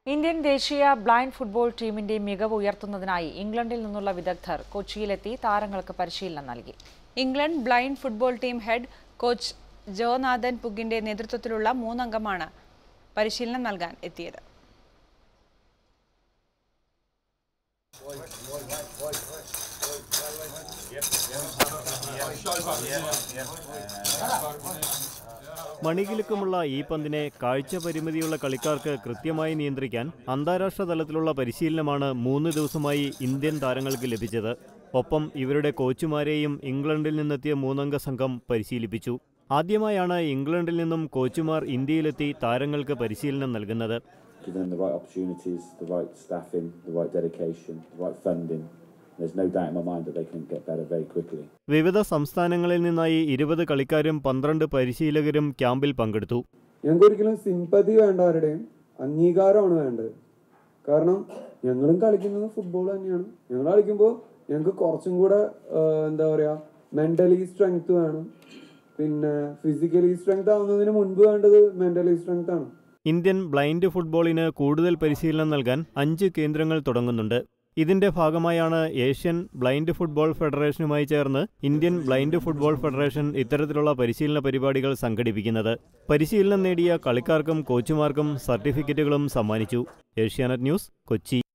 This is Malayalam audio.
ഇന്ത്യൻ ദേശീയ ബ്ലൈൻഡ് ഫുട്ബോൾ ടീമിന്റെ മികവ് ഉയർത്തുന്നതിനായി ഇംഗ്ലണ്ടിൽ നിന്നുള്ള വിദഗ്ധർ കൊച്ചിയിലെത്തി താരങ്ങൾക്ക് പരിശീലനം നൽകി England blind football team head coach Jonathan പുഗിന്റെ നേതൃത്വത്തിലുള്ള മൂന്നംഗമാണ് പരിശീലനം നൽകാൻ എത്തിയത് മണികിലുക്കമുള്ള ഈ പന്തിനെ കാഴ്ച പരിമിതിയുള്ള കളിക്കാർക്ക് കൃത്യമായി നിയന്ത്രിക്കാൻ അന്താരാഷ്ട്ര തലത്തിലുള്ള പരിശീലനമാണ് മൂന്ന് ദിവസമായി ഇന്ത്യൻ താരങ്ങൾക്ക് ലഭിച്ചത് ഒപ്പം ഇവരുടെ കോച്ചുമാരെയും ഇംഗ്ലണ്ടിൽ നിന്നെത്തിയ മൂന്നംഗ സംഘം പരിശീലിപ്പിച്ചു ആദ്യമായാണ് ഇംഗ്ലണ്ടിൽ നിന്നും കോച്ചുമാർ ഇന്ത്യയിലെത്തി താരങ്ങൾക്ക് പരിശീലനം നൽകുന്നത് give them the right opportunities, the right staffing, the right dedication, the right funding. There's no doubt in my mind that they can get better very quickly. വിവിധ സംസ്ഥാനങ്ങളിൽ നിന്നായി ഇരുപത് കളിക്കാരും പന്ത്രണ്ട് പരിശീലകരും ക്യാമ്പിൽ പങ്കെടുത്തു ഞങ്ങൾക്ക് ഒരിക്കലും സിമ്പതി വേണ്ട ആരുടെയും അംഗീകാരമാണ് വേണ്ടത് കാരണം ഞങ്ങളും കളിക്കുന്നത് ഫുട്ബോൾ തന്നെയാണ് ഞങ്ങൾ കളിക്കുമ്പോൾ ഞങ്ങൾക്ക് കുറച്ചും കൂടെ ആ, എന്താ പറയുക മെന്റലി സ്ട്രെങ്ത് വേണം പിന്നെ ഫിസിക്കലി സ്ട്രെങ്ത് ആവുന്നതിന് മുൻപ് വേണ്ടത് മെന്റലി സ്ട്രെങ്ത് ആണ് ഇന്ത്യൻ ബ്ലൈൻഡ് ഫുട്ബോളിന് കൂടുതൽ പരിശീലനം നൽകാൻ അഞ്ച് കേന്ദ്രങ്ങൾ തുടങ്ങുന്നുണ്ട് ഇതിന്റെ ഭാഗമായാണ് ഏഷ്യൻ ബ്ലൈൻഡ് ഫുട്ബോൾ ഫെഡറേഷനുമായി ചേർന്ന് ഇന്ത്യൻ ബ്ലൈൻഡ് ഫുട്ബോൾ ഫെഡറേഷൻ ഇത്തരത്തിലുള്ള പരിശീലന പരിപാടികൾ സംഘടിപ്പിക്കുന്നത് പരിശീലനം നേടിയ കളിക്കാർക്കും കോച്ചുമാർക്കും സർട്ടിഫിക്കറ്റുകളും സമ്മാനിച്ചു ഏഷ്യാനെറ്റ് ന്യൂസ് കൊച്ചി